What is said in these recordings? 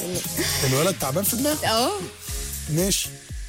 الولد تعبان في دماغه اه ماشي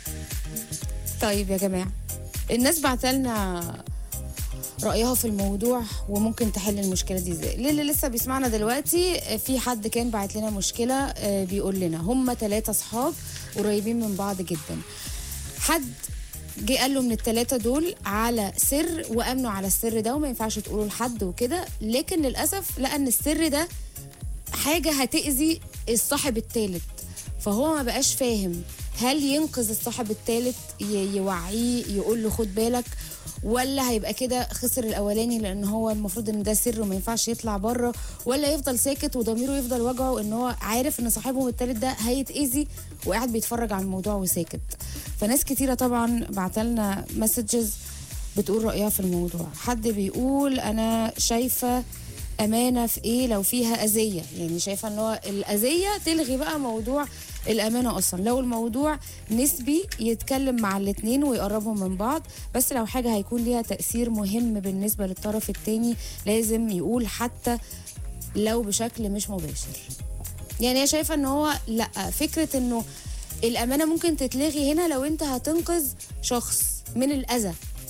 طيب يا جماعه الناس بعتلنا رأيها في الموضوع وممكن تحل المشكلة دي ازاي للي لسه بيسمعنا دلوقتي آه، في حد كان بعت لنا مشكلة آه، بيقول لنا هم ثلاثة صحاب قريبين من بعض جدا حد جه قال له من الثلاثة دول على سر وأمنوا على السر ده وما ينفعش تقولوا لحد وكده لكن للأسف لقى إن السر ده حاجة هتأذي الصاحب الثالث فهو ما بقاش فاهم هل ينقذ الصاحب الثالث يوعيه يقول له خد بالك ولا هيبقى كده خسر الاولاني لان هو المفروض ان ده سر وما ينفعش يطلع بره ولا يفضل ساكت وضميره يفضل وجعه ان هو عارف ان صاحبهم التالت ده هيتاذي وقاعد بيتفرج على الموضوع وساكت فناس كتيره طبعا بعتلنا مسجز بتقول رايها في الموضوع حد بيقول انا شايفه امانه في ايه لو فيها اذيه يعني شايفه ان هو الاذيه تلغي بقى موضوع الامانه اصلا لو الموضوع نسبي يتكلم مع الاتنين ويقربهم من بعض بس لو حاجه هيكون ليها تاثير مهم بالنسبه للطرف التاني لازم يقول حتى لو بشكل مش مباشر يعني هي شايفه ان هو لا فكره انه الامانه ممكن تتلغي هنا لو انت هتنقذ شخص من الاذى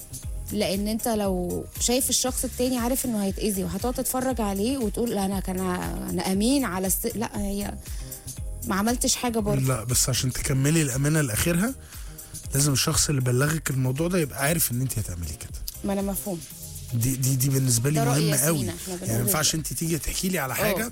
لان انت لو شايف الشخص التاني عارف انه هيتاذي وهتقعد تتفرج عليه وتقول لا انا كان انا امين على الس... لا هي ما عملتش حاجه برضه لا بس عشان تكملي الامانه لاخرها لازم الشخص اللي بلغك الموضوع ده يبقى عارف ان انت هتعملي كده ما انا مفهوم دي دي دي بالنسبه لي ده رأي مهمه ياسمين، قوي احنا بنقول يعني ما ينفعش ده. انت تيجي تحكي لي على حاجه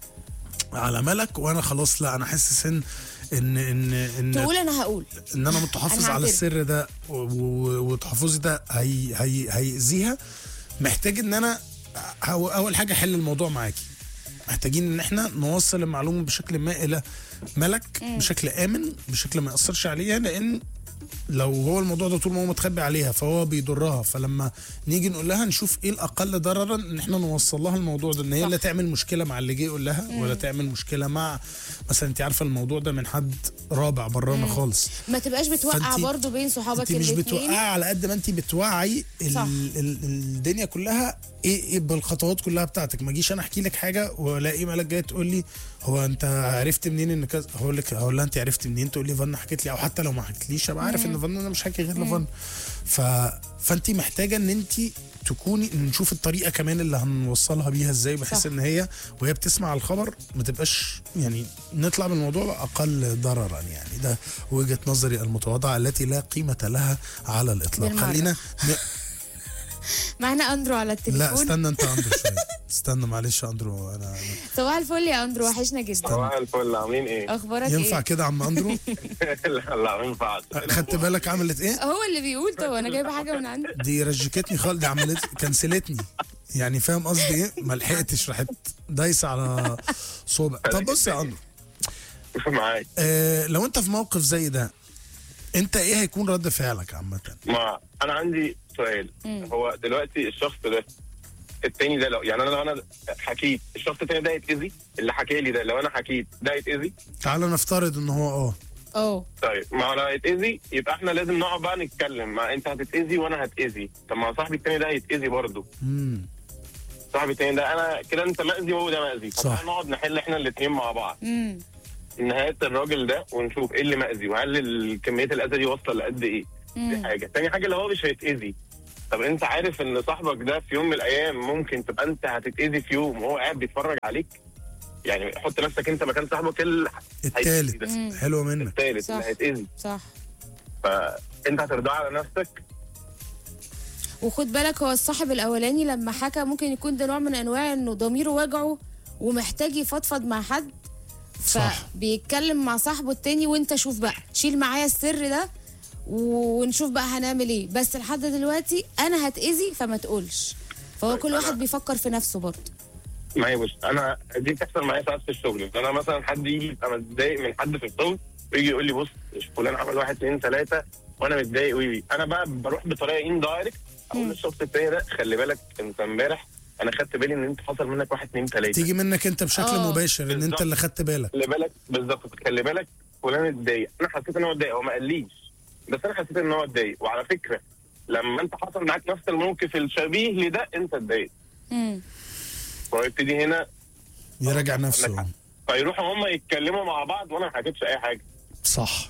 على ملك وانا خلاص لا انا حاسس ان ان ان ان تقول انا هقول ان انا متحفظ أنا على هعترف. السر ده و- و- وتحفظي ده هي هي هيأذيها محتاج ان انا هو- اول حاجه احل الموضوع معاكي محتاجين ان احنا نوصل المعلومه بشكل ما الى ملك بشكل امن بشكل ما ياثرش عليها لان لو هو الموضوع ده طول ما هو متخبي عليها فهو بيضرها فلما نيجي نقول لها نشوف ايه الاقل ضررا ان احنا نوصل لها الموضوع ده ان هي صح. لا تعمل مشكله مع اللي جه يقول لها ولا تعمل مشكله مع مثلا انت عارفه الموضوع ده من حد رابع برانا خالص ما تبقاش بتوقع فأنتي- برضه بين صحابك انت مش الاتنين. بتوقعي على قد ما انت بتوعي ال صح. ال الدنيا كلها ايه ايه بالخطوات كلها بتاعتك ما اجيش انا احكي لك حاجه والاقي مالك جايه تقول لي هو انت عرفت منين ان كذا هقول لك هقول لها انت عرفت منين تقول لي فن حكيت لي او حتى لو ما حكيتليش ابقى عارف ان فن انا مش حاكي غير لفن ف فانت محتاجه ان انت تكوني نشوف الطريقه كمان اللي هنوصلها بيها ازاي بحيث صح. ان هي وهي بتسمع الخبر ما تبقاش يعني نطلع من الموضوع اقل ضررا يعني ده وجهه نظري المتواضعه التي لا قيمه لها على الاطلاق بالمرة. خلينا ن... معانا اندرو على التليفون لا استنى انت يا اندرو شويه استنى معلش يا اندرو انا صباح الفل يا اندرو وحشنا جدا صباح الفل عاملين ايه؟ اخبارك ينفع ايه كده يا عم اندرو لا لا ما ينفعش خدت بالك عملت ايه هو اللي بيقول طب انا جايبه حاجه من عندي دي رجكتني خالص دي عملت كنسلتني يعني فاهم قصدي ايه ما لحقتش راحت دايسه على صوبع طب بص يا اندرو معاك آه لو انت في موقف زي ده انت ايه هيكون رد فعلك عامه ما انا عندي سؤال هو دلوقتي الشخص ده التاني ده لو يعني انا لو انا حكيت الشخص التاني ده يتأذي اللي حكى لي ده لو انا حكيت ده يتأذي تعال نفترض ان هو اه اه طيب ما هو لو هيتأذي يبقى احنا لازم نقعد بقى نتكلم ما انت هتتأذي وانا هتأذي طب ما صاحبي التاني ده هيتأذي برضه امم صاحبي التاني ده انا كده انت مأذي وهو ده مأذي صح. فتعالى نقعد نحل احنا الاثنين مع بعض امم نهايه الراجل ده ونشوف ايه اللي مأذي وهل ال- كميه الاذى دي واصله لقد ايه دي حاجه تاني حاجه اللي هو مش هيتأذي طب انت عارف ان صاحبك ده في يوم من الايام ممكن تبقى انت هتتأذي في يوم وهو قاعد بيتفرج عليك يعني حط نفسك انت مكان صاحبك اللي هيتأذي ده. التالت حلوه منك التالت صح. اللي هيتأذي صح فانت هترضى على نفسك وخد بالك هو الصاحب الاولاني لما حكى ممكن يكون ده نوع من انواع انه ضميره وجعه ومحتاج يفضفض مع حد صح. فبيتكلم مع صاحبه التاني وانت شوف بقى شيل معايا السر ده ونشوف بقى هنعمل ايه بس لحد دلوقتي انا هتأذي فما تقولش فهو طيب كل أنا- واحد بيفكر في نفسه برضه ما هي بص انا دي بتحصل معايا ساعات في الشغل انا مثلا حد يجي يبقى متضايق من حد في الشغل ويجي يقول لي بص فلان عمل واحد اثنين ثلاثه وانا متضايق وي وي. انا بقى بروح بطريقه ان دايركت اقول للشخص التاني ده خلي بالك انت امبارح انا خدت بالي ان انت حصل منك واحد اثنين ثلاثه تيجي منك انت بشكل آه. مباشر ان انت بالظبط. اللي خدت بالك خلي بالك بالظبط خلي بالك فلان اتضايق انا حسيت ان هو اتضايق هو ما قاليش بس انا حسيت ان هو اتضايق وعلى فكره لما انت حصل معاك نفس الموقف الشبيه لده انت اتضايقت امم فهو يبتدي هنا يراجع عندك نفسه حق. فيروحوا هم يتكلموا مع بعض وانا ما حكيتش اي حاجه صح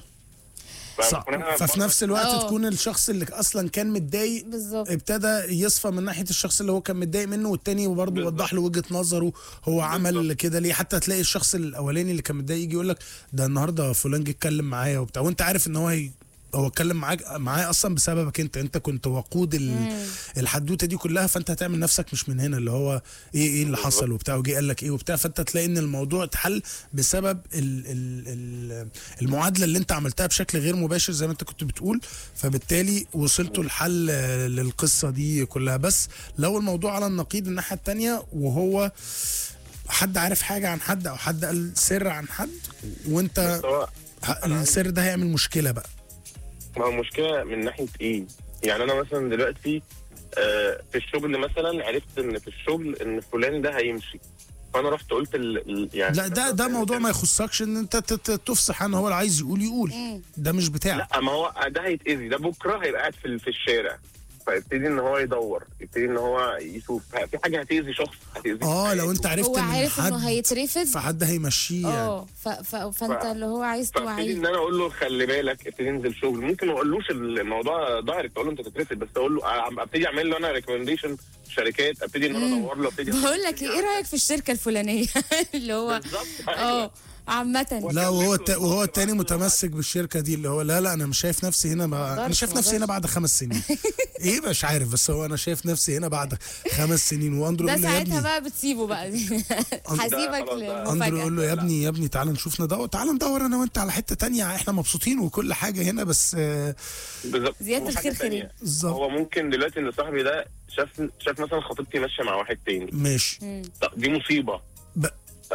صح فبكون أنا ففي نفس الوقت آه. تكون الشخص اللي اصلا كان متضايق بالظبط ابتدى يصفى من ناحيه الشخص اللي هو كان متضايق منه والتاني برضه بالظبط. وضح له وجهه نظره هو عمل كده ليه حتى تلاقي الشخص الاولاني اللي كان متضايق يجي يقول لك ده النهارده فلان جه اتكلم معايا وبتاع وانت عارف ان هو هي هو اتكلم معاك معايا اصلا بسببك انت انت كنت وقود ال... الحدوته دي كلها فانت هتعمل نفسك مش من هنا اللي هو ايه ايه اللي حصل وبتاع وجي قال لك ايه وبتاع فانت تلاقي ان الموضوع اتحل بسبب ال... ال... ال... المعادله اللي انت عملتها بشكل غير مباشر زي ما انت كنت بتقول فبالتالي وصلتوا لحل آه، للقصه دي كلها بس لو الموضوع على النقيض الناحيه التانية وهو حد عارف حاجه عن حد او حد قال سر عن حد وانت هو ه- السر ده هيعمل مشكله بقى ما هو المشكله من ناحيه ايه؟ يعني انا مثلا دلوقتي آه، في الشغل مثلا عرفت ان في الشغل ان فلان ده هيمشي فانا رحت قلت ال... ال- يعني لا ده ده موضوع ما يخصكش ان انت ت- ت- تفصح عن هو اللي عايز يقول يقول ده مش بتاعك لا ما هو ده هيتاذي ده بكره هيبقى قاعد في في الشارع فيبتدي ان هو يدور يبتدي ان هو يشوف في حاجه هتاذي شخص هتاذي اه لو انت عرفت هو ان عارف حد انه هيترفض فحد هيمشيه يعني اه ف... ف... فانت ف- اللي هو عايز فابتدي توعيه ان انا اقول له خلي بالك ابتدي انزل شغل ممكن ما اقولوش الموضوع دايركت اقول له انت تترفض بس اقول له أ- ابتدي اعمل له انا ريكومنديشن شركات ابتدي ان انا ادور له ابتدي بقول لك ايه رايك في الشركه الفلانيه اللي هو بالظبط اه عامة لا وهو الت... وهو التاني متمسك بالشركه دي اللي هو لا لا انا مش شايف نفسي هنا ما... انا مقدرش- شايف نفسي هنا بعد خمس سنين ايه مش عارف بس هو انا شايف نفسي هنا بعد خمس سنين واندرو ده يقول له يا ساعتها ابني بقى بتسيبه بقى هسيبك خلاص ده. اندرو يقول للمفاجأة له يا ابني يا ابني تعالى نشوف ندور تعالى ندور انا وانت على حته تانية احنا مبسوطين وكل حاجه هنا بس آه، بالظبط زيادة وحاجة الخير تانية. خيرين. بالظبط هو ممكن دلوقتي ان صاحبي ده شاف شاف مثلا خطيبتي ماشيه مع واحد تاني ماشي طب دي مصيبه ب...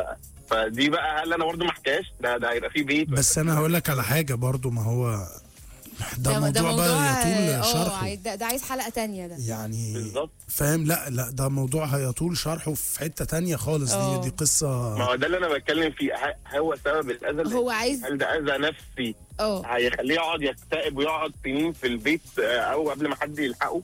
فدي بقى هل انا برضه ما احكيهاش ده ده هيبقى في بيت بس انا هقول لك على حاجه برضو ما هو ده, موضوع, بقى يطول اه شرحه ده, ده عايز حلقة تانية ده يعني بالظبط. فاهم لا لا ده موضوع هيطول شرحه في حته تانية خالص دي اه. دي قصه ما هو ده اللي انا بتكلم فيه ه- هو سبب الاذى اللي- هو عايز- هل ده اذى نفسي اه هيخليه يقعد يكتئب ويقعد سنين في البيت آه، او قبل ما حد يلحقه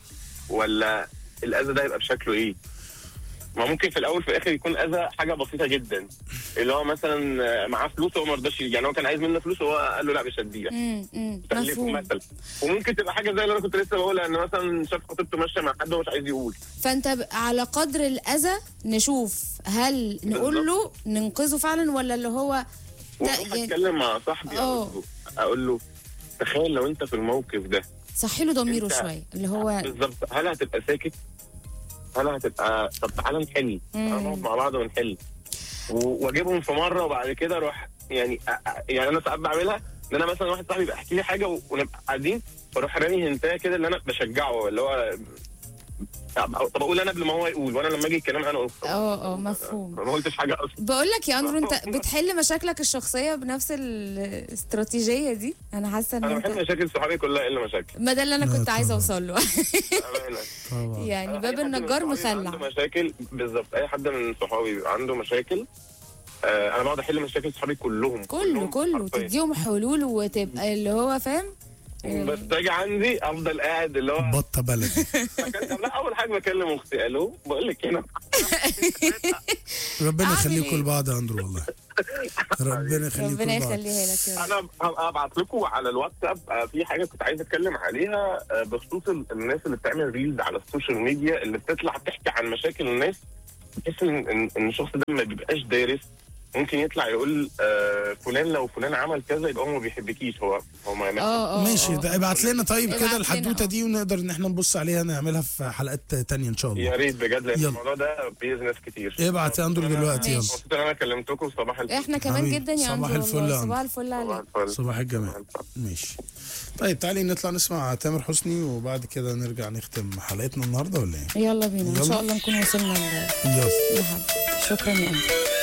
ولا الاذى ده هيبقى بشكله ايه؟ ما ممكن في الاول في الاخر يكون اذى حاجه بسيطه جدا اللي هو مثلا آه، معاه فلوس وهو ما رضاش يعني هو كان عايز منه فلوس وهو قال له لا مش هديها امم امم تخليكم مفهوم مثلا وممكن تبقى حاجه زي اللي انا كنت لسه بقولها ان مثلا شاف خطيبته ماشيه مع حد ومش عايز يقول فانت ب- على قدر الاذى نشوف هل نقول له ننقذه فعلا ولا اللي هو ده واروح يعني اتكلم مع صاحبي اه. اقول له اقول له تخيل لو انت في الموقف ده صحي له ضميره انت- شويه اللي هو بالظبط هل هتبقى ساكت؟ هل هتبقى طب تعالى نحل تعالى نقعد مع بعض ونحل و- واجيبهم في مره وبعد كده اروح يعني أ- أ- يعني انا ساعات بعملها ان انا مثلا واحد صاحبي بيحكي لي حاجه و- ونبقى قاعدين فاروح رامي هنتايه كده اللي انا بشجعه اللي هو طب طب اقول انا قبل ما هو يقول وانا لما اجي الكلام انا اقول اه اه مفهوم ما قلتش حاجه اصلا بقول لك يا اندرو انت بتحل مشاكلك الشخصيه بنفس الاستراتيجيه دي انا حاسه ان انا بحب انت مشاكل صحابي كلها الا مشاكل ما ده اللي انا لا كنت عايزه طبعا. اوصل له أمانة. طبعا يعني أي باب حد من النجار صحابي عنده مخلع مشاكل بالظبط اي حد من صحابي بيبقى عنده مشاكل آه انا بقعد احل مشاكل صحابي كلهم كله كلهم كله حرفياً. تديهم حلول وتبقى اللي هو فاهم بس اجي عندي افضل قاعد اللي هو بطه بلدي لا اول حاجه بكلم اختي الو بقول لك هنا ربنا أعمل يخليكم إيه؟ لبعض يا اندرو والله ربنا يخليكم ربنا لبعض يخليها لك يا رب انا هبقى ابعت لكم على الواتساب آه، في حاجه كنت عايز اتكلم عليها آه، بخصوص ال- الناس اللي بتعمل ريلز على السوشيال ميديا اللي بتطلع تحكي عن مشاكل الناس بحس ان ان إن الشخص ده ما بيبقاش دارس ممكن يطلع يقول آه فلان لو فلان عمل كذا يبقى هو ما بيحبكيش هو هو ما اه اه ماشي آه. ده ابعت لنا طيب ابعت كده لنا، الحدوته اه. دي ونقدر ان احنا نبص عليها نعملها في حلقات تانية ان شاء يا الله ريت بجد لان يلا. الموضوع ده بيأذي ناس كتير ابعت يا اندرو دلوقتي يلا ماشي. مبسوط ان انا كلمتكم صباح الفل احنا كمان حبيبي، جدا يا صباح اندرو الفل والله يا صباح أندرو. الفل صباح عليك الفل صباح الجمال صباح الفل. ماشي طيب تعالي نطلع نسمع تامر حسني وبعد كده نرجع نختم حلقتنا النهارده ولا ايه؟ يلا بينا ان يلا. شاء الله نكون وصلنا ل- يلا لحد شكرا يا اندرو